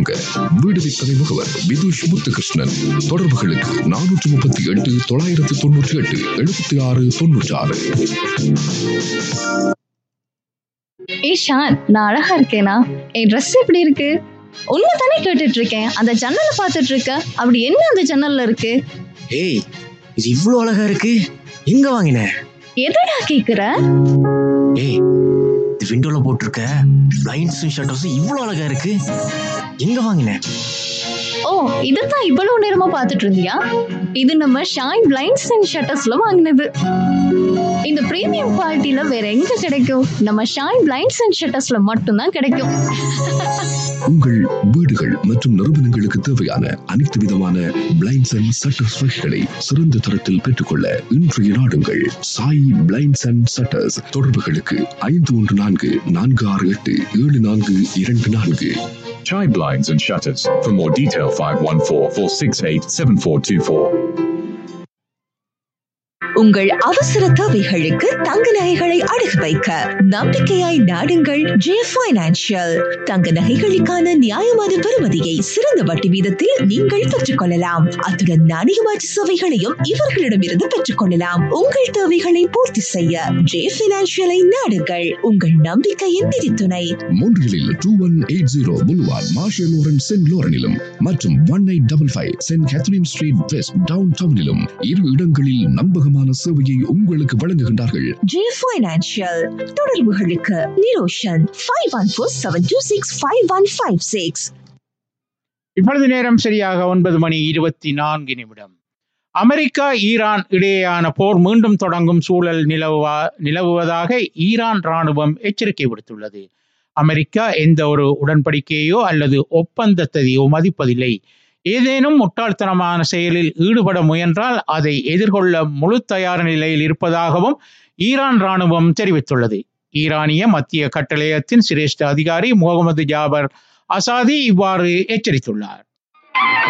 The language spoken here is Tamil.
வாங்க வீடு விற்பனை முகவர் விதுஷ் முத்துகிருஷ்ணன் தொடர்புகளுக்கு நானூற்று முப்பத்தி எட்டு தொள்ளாயிரத்து தொண்ணூற்றி எட்டு எழுபத்தி ஆறு தொண்ணூற்றி ஆறு ஈஷான் நான் அழகா இருக்கேனா என் ட்ரெஸ் எப்படி இருக்கு உன்னை தானே கேட்டுட்டு இருக்கேன் அந்த ஜன்னலை பார்த்துட்டு இருக்க அப்படி என்ன அந்த ஜன்னல்ல இருக்கு ஏய் இது இவ்வளோ அழகா இருக்கு எங்க வாங்கின எதடா கேக்குற ஏய் இது விண்டோல போட்டிருக்க பிளைண்ட்ஸும் ஷட்டர்ஸும் இவ்வளோ அழகா இருக்கு எங்க வாங்கின ஓ இதைத்தான் இவ்வளவு நேரமா பார்த்துட்டு இருந்தியா இது நம்ம ஷாய் பிளைண்ட்ஸ் அண்ட் ஷட்டர்ஸ்ல வாங்கினது இந்த பிரீமியம் குவாலிட்டில வேற எங்க கிடைக்கும் நம்ம ஷாய் பிளைண்ட்ஸ் அண்ட் ஷட்டர்ஸ்ல மட்டும்தான் கிடைக்கும் உங்கள் வீடுகள் மற்றும் நிறுவனங்களுக்கு தேவையான அனைத்து விதமான பிளைண்ட்ஸ் அண்ட் சட்டர்ஸ் வகைகளை சிறந்த தரத்தில் பெற்றுக்கொள்ள இன்றைய நாடுங்கள் சாய் பிளைண்ட்ஸ் அண்ட் சட்டர்ஸ் தொடர்புகளுக்கு ஐந்து ஒன்று நான்கு நான்கு ஆறு எட்டு ஏழு நான்கு இரண்டு நான்கு Chai blinds and shutters. For more detail, 514 468 7424. உங்கள் அவசர தேவைகளுக்கு தங்க நகைகளை அடகு வைக்க நம்பிக்கையாய் நாடுங்கள் ஜே பைனான்சியல் தங்க நகைகளுக்கான நியாயமான பெறுமதியை சிறந்த வட்டி வீதத்தில் நீங்கள் பெற்றுக்கொள்ளலாம் அத்துடன் நாணய மாற்று சேவைகளையும் இவர்களிடமிருந்து பெற்றுக்கொள்ளலாம் உங்கள் தேவைகளை பூர்த்தி செய்ய ஜே பைனான்சியலை நாடுங்கள் உங்கள் நம்பிக்கையின் நிதித்துணை மோன்ட்ரியலில் two one eight zero boulevard Marcel Laurin Saint லோரனிலும் மற்றும் one eight double five Saint Catherine street west டவுன் டவுனிலும் இரு இடங்களில் நம்பகமான சேவையை உங்களுக்கு வழங்குகின்றார்கள் ஜே பைனான்சியல் தொடர்புகளுக்கு Niroshan five one four seven two six five one five six இப்பொழுது நேரம் சரியாக ஒன்பது மணி இருபத்தி நான்கு நிமிடம் அமெரிக்கா ஈரான் இடையேயான போர் மீண்டும் தொடங்கும் சூழல் நிலவுவா நிலவுவதாக ஈரான் ராணுவம் எச்சரிக்கை விடுத்துள்ளது அமெரிக்கா எந்த ஒரு உடன்படிக்கையோ அல்லது ஒப்பந்தத்தையோ மதிப்பதில்லை ஏதேனும் முட்டாள்தனமான செயலில் ஈடுபட முயன்றால் அதை எதிர்கொள்ள முழு தயார் நிலையில் இருப்பதாகவும் ஈரான் ராணுவம் தெரிவித்துள்ளது ஈரானிய மத்திய கட்டளையத்தின் சிரேஷ்ட அதிகாரி முகமது ஜாபர் அசாதி இவ்வாறு எச்சரித்துள்ளார்